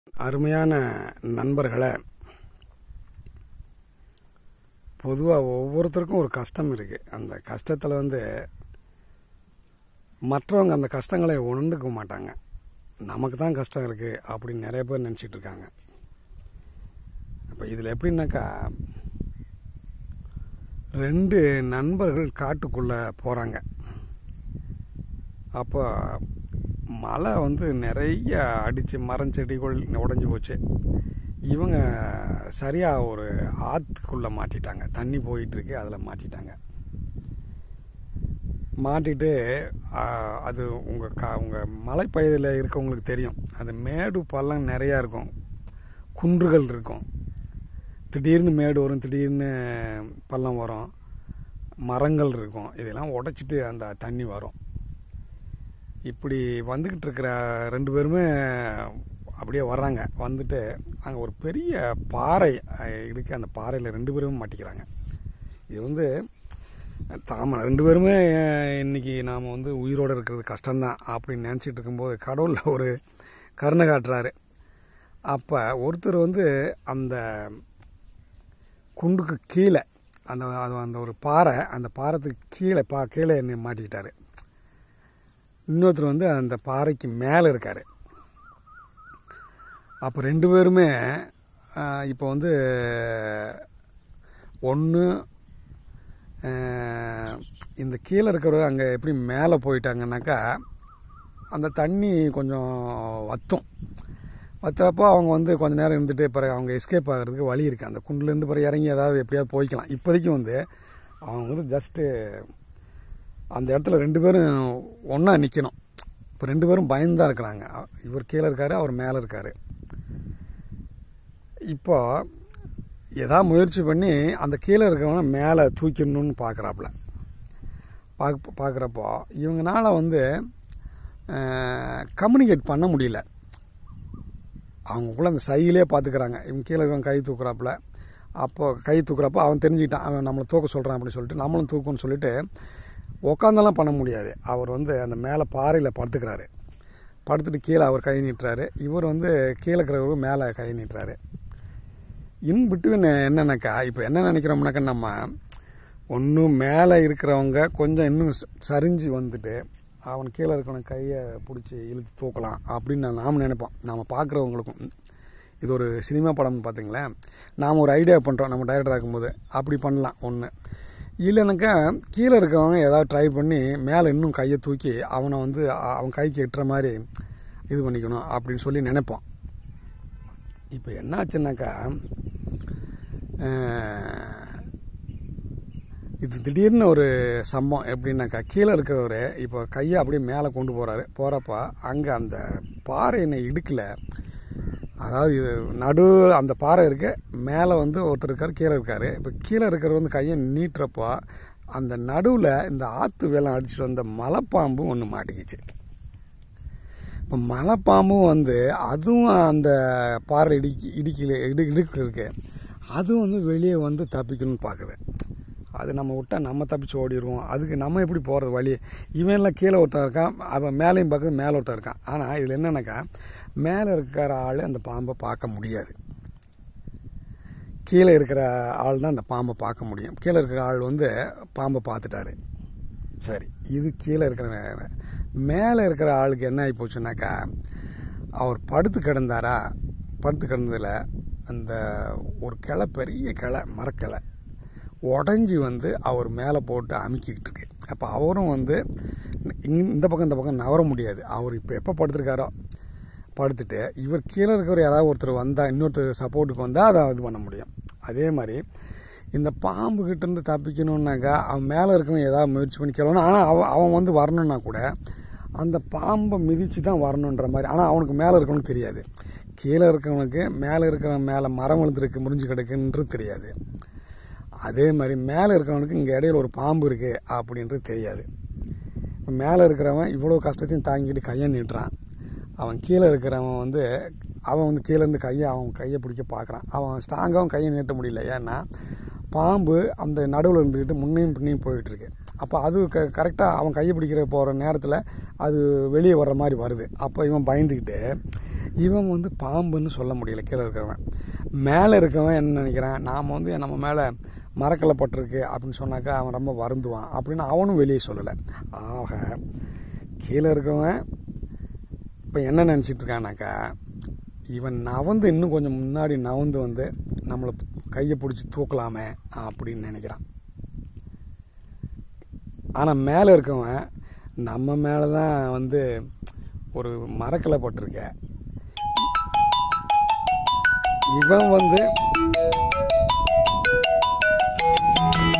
அருமையான நண்பர்களே பொதுவாக ஒவ்வொருத்தருக்கும் ஒரு கஷ்டம் இருக்குது அந்த கஷ்டத்தில் வந்து மற்றவங்க அந்த கஷ்டங்களை உணர்ந்துக்க மாட்டாங்க நமக்கு தான் கஷ்டம் இருக்குது அப்படின்னு நிறைய பேர் நினச்சிட்டு இருக்காங்க அப்போ இதில் எப்படின்னாக்கா ரெண்டு நண்பர்கள் காட்டுக்குள்ளே போகிறாங்க அப்போ மழை வந்து நிறைய அடித்து மரம் செடிகள் உடஞ்சி போச்சு இவங்க சரியாக ஒரு ஆற்றுக்குள்ளே மாட்டிட்டாங்க தண்ணி போயிட்டுருக்கு அதில் மாட்டிட்டாங்க மாட்டிட்டு அது உங்கள் கா உங்கள் மலைப்பகுதியில் இருக்கவங்களுக்கு தெரியும் அது மேடு பள்ளம் நிறையா இருக்கும் குன்றுகள் இருக்கும் திடீர்னு மேடு வரும் திடீர்னு பள்ளம் வரும் மரங்கள் இருக்கும் இதெல்லாம் உடைச்சிட்டு அந்த தண்ணி வரும் இப்படி வந்துக்கிட்டு இருக்கிற ரெண்டு பேருமே அப்படியே வர்றாங்க வந்துட்டு அங்கே ஒரு பெரிய பாறை இருக்குது அந்த பாறையில் ரெண்டு பேருமே மாட்டிக்கிறாங்க இது வந்து தாம ரெண்டு பேருமே இன்னைக்கு நாம் வந்து உயிரோடு இருக்கிறது கஷ்டம்தான் அப்படின்னு நினச்சிட்டு இருக்கும்போது கடவுளில் ஒரு கருணை காட்டுறாரு அப்போ ஒருத்தர் வந்து அந்த குண்டுக்கு கீழே அந்த அது அந்த ஒரு பாறை அந்த பாறத்துக்கு கீழே பா கீழே என்னை மாட்டிக்கிட்டாரு இன்னொருத்தர் வந்து அந்த பாறைக்கு மேலே இருக்கார் அப்போ ரெண்டு பேருமே இப்போ வந்து ஒன்று இந்த கீழே இருக்கிறவர் அங்கே எப்படி மேலே போயிட்டாங்கன்னாக்கா அந்த தண்ணி கொஞ்சம் வத்தும் வத்துறப்போ அவங்க வந்து கொஞ்ச நேரம் இருந்துட்டு பிறகு அவங்க எஸ்கேப் ஆகிறதுக்கு வழி இருக்குது அந்த குண்டுலேருந்து பிறகு இறங்கி ஏதாவது எப்படியாவது போய்க்கலாம் இப்போதைக்கு வந்து அவங்க வந்து ஜஸ்ட்டு அந்த இடத்துல ரெண்டு பேரும் ஒன்றா நிற்கணும் இப்போ ரெண்டு பேரும் பயந்துதான் இருக்கிறாங்க இவர் கீழே இருக்காரு அவர் மேலே இருக்கார் இப்போ ஏதாவது முயற்சி பண்ணி அந்த கீழே இருக்கிறவன மேலே தூக்கிடணும்னு பார்க்குறாப்புல பார்க்க பார்க்குறப்போ இவங்களால வந்து கம்யூனிகேட் பண்ண முடியல அவங்களுக்குள்ள அந்த சைகிலே பார்த்துக்கிறாங்க இவங்க கீழே இருக்கிறவங்க கை தூக்குறாப்புல அப்போ கை தூக்குறப்போ அவன் தெரிஞ்சுக்கிட்டான் அவன் நம்மளை தூக்க சொல்கிறான் அப்படின்னு சொல்லிட்டு நம்மளும் தூக்குன்னு சொல்லிட்டு உட்காந்தெல்லாம் பண்ண முடியாது அவர் வந்து அந்த மேலே பாறையில் படுத்துக்கிறாரு படுத்துட்டு கீழே அவர் கை நீட்டுறாரு இவர் வந்து கீழே இருக்கிறவர் மேலே கை நீட்டுறாரு இன் பிட்வீன் என்னன்னாக்கா இப்போ என்ன நினைக்கிறோம்னாக்கா நம்ம ஒன்றும் மேலே இருக்கிறவங்க கொஞ்சம் இன்னும் சரிஞ்சு வந்துட்டு அவன் கீழே இருக்கிறவன் கையை பிடிச்சி இழுத்து தூக்கலாம் அப்படின்னு நாம் நினைப்போம் நாம் பார்க்குறவங்களுக்கும் இது ஒரு சினிமா படம்னு பார்த்தீங்களேன் நாம் ஒரு ஐடியா பண்ணுறோம் நம்ம டைரக்டர் ஆகும்போது அப்படி பண்ணலாம் ஒன்று இல்லைனாக்கா கீழே இருக்கவங்க ஏதாவது ட்ரை பண்ணி மேலே இன்னும் கையை தூக்கி அவனை வந்து அவன் கைக்கு எட்டுற மாதிரி இது பண்ணிக்கணும் அப்படின்னு சொல்லி நினைப்போம் இப்போ என்னாச்சுன்னாக்கா இது திடீர்னு ஒரு சம்பவம் எப்படின்னாக்கா கீழே இருக்கிறவர் இப்போ கையை அப்படியே மேலே கொண்டு போகிறாரு போகிறப்ப அங்கே அந்த பாறை என்னை இடுக்கல அதாவது இது நடு அந்த பாறை இருக்க மேலே வந்து ஒருத்தர் இருக்கார் கீழே இருக்கார் இப்போ கீழே இருக்கிறவர் வந்து கையை நீட்டுறப்போ அந்த நடுவில் இந்த ஆற்று வேலம் அடிச்சுட்டு வந்த மலைப்பாம்பும் ஒன்று மாட்டிக்கிச்சு இப்போ மலைப்பாம்பும் வந்து அதுவும் அந்த பாறை இடிக்கி இடிக்கல இடு இடுக்கில் இருக்கு அதுவும் வந்து வெளியே வந்து தப்பிக்கணும்னு பார்க்குது அது நம்ம விட்டால் நம்ம தப்பிச்சு ஓடிடுவோம் அதுக்கு நம்ம எப்படி போகிறது வழி இவன்லாம் கீழே ஒருத்தன் இருக்கான் அவன் மேலேயும் பார்க்குறது மேலே ஒருத்தன் இருக்கான் ஆனால் இதில் என்னென்னாக்கா மேலே இருக்கிற ஆள் அந்த பாம்பை பார்க்க முடியாது கீழே இருக்கிற ஆள் தான் அந்த பாம்பை பார்க்க முடியும் கீழே இருக்கிற ஆள் வந்து பாம்பை பார்த்துட்டாரு சரி இது கீழே இருக்கிற மேலே இருக்கிற ஆளுக்கு என்ன ஆகி போச்சுனாக்கா அவர் படுத்து கிடந்தாரா படுத்து கிடந்ததில் அந்த ஒரு கிளை பெரிய கிளை மரக்கிளை உடஞ்சி வந்து அவர் மேலே போட்டு அமுக்கிக்கிட்டு இருக்கு அப்போ அவரும் வந்து இந்த பக்கம் இந்த பக்கம் நவர முடியாது அவர் இப்போ எப்போ படுத்துருக்காரோ படுத்துட்டு இவர் கீழே இருக்கிறவர் யாராவது ஒருத்தர் வந்தால் இன்னொருத்தர் சப்போர்ட்டுக்கு வந்தால் அதை இது பண்ண முடியும் அதே மாதிரி இந்த பாம்பு கிட்டேருந்து தப்பிக்கணுன்னாக்கா அவன் மேலே இருக்கவன் ஏதாவது முயற்சி பண்ணி கேளணும் ஆனால் அவன் அவன் வந்து வரணுன்னா கூட அந்த பாம்பை மிதித்து தான் வரணுன்ற மாதிரி ஆனால் அவனுக்கு மேலே இருக்கவனுக்கு தெரியாது கீழே இருக்கிறவனுக்கு மேலே இருக்கிறவன் மேலே மரம் விழுந்துருக்கு முறிஞ்சு கிடக்குன்றது தெரியாது அதே மாதிரி மேலே இருக்கிறவனுக்கு இங்கே இடையில ஒரு பாம்பு இருக்குது அப்படின்றது தெரியாது இப்போ மேலே இருக்கிறவன் இவ்வளோ கஷ்டத்தையும் தாங்கிட்டு கையை நீட்டுறான் அவன் கீழே இருக்கிறவன் வந்து அவன் வந்து கீழேருந்து கையை அவன் கையை பிடிக்க பார்க்குறான் அவன் ஸ்ட்ராங்காகவும் கையை நீட்ட முடியல ஏன்னா பாம்பு அந்த நடுவில் இருந்துக்கிட்டு முன்னையும் பின்னையும் போயிட்டுருக்கு அப்போ அது க கரெக்டாக அவன் கையை பிடிக்கிற போகிற நேரத்தில் அது வெளியே வர்ற மாதிரி வருது அப்போ இவன் பயந்துக்கிட்டு இவன் வந்து பாம்புன்னு சொல்ல முடியல கீழே இருக்கிறவன் மேலே இருக்கவன் என்ன நினைக்கிறான் நாம் வந்து நம்ம மேலே மரக்கலை பட்டிருக்கு அப்படின்னு சொன்னாக்கா அவன் ரொம்ப வருந்துவான் அப்படின்னு அவனும் வெளியே சொல்லலை ஆக கீழே இருக்கவன் இப்போ என்ன நினச்சிட்டு இருக்கானாக்கா இவன் நவந்து இன்னும் கொஞ்சம் முன்னாடி நவந்து வந்து நம்மளை கையை பிடிச்சி தூக்கலாமே அப்படின்னு நினைக்கிறான் ஆனால் மேலே இருக்கவன் நம்ம மேலே தான் வந்து ஒரு மரக்கலை பட்டிருக்க இவன் வந்து